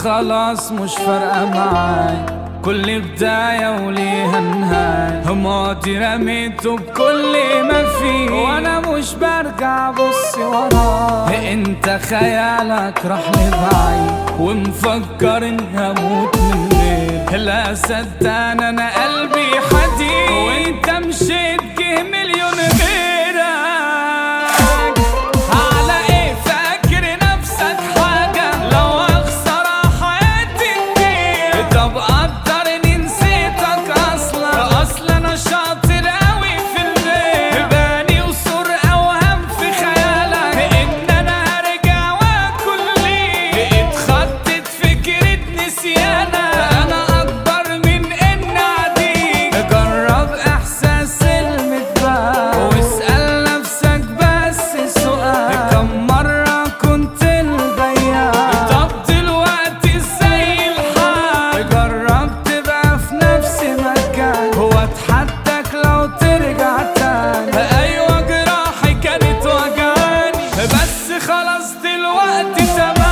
خلاص مش فارقة معاي كل بداية وليها نهاية ماضي رميته بكل ما فيه وانا مش برجع بص وراي انت خيالك راح لبعيد ومفكر اني هموت من غير لا صدقني انا قلبي حديد وانت مشيت جه مليون غيرك على ايه فاكر نفسك حاجة لو اخسر حياتي كتير طب قدرني نسيتك اصلا اصلا انا شاطر اوي في الليل باني وصور اوهام في خيالك ان انا هرجع واكل ليه اتخطت فكرة نسيانك انا اكبر من ان اعديك جرب احساس المتباع واسأل نفسك بس سؤال كم مرة كنت البياع طب دلوقتي ازاي الحال جرب تبقى في نفس مكان هو اتحدك لو ترجع تاني ايوه جراحي كانت وجعاني بس خلاص دلوقتي تمام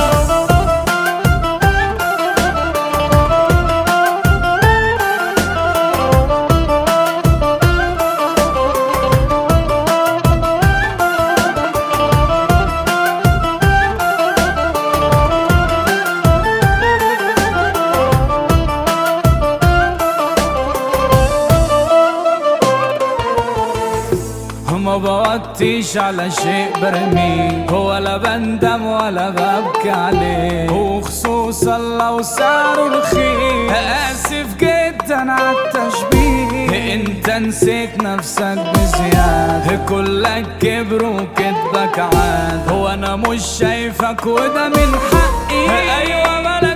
ما بوطيش على شيء برميه ولا بندم ولا ببكي عليه وخصوصا لو سعره رخيص اسف جدا على التشبيه انت نسيت نفسك بزيادة كلك كبر وكدبك عاد هو انا مش شايفك وده من حقي ايوه ما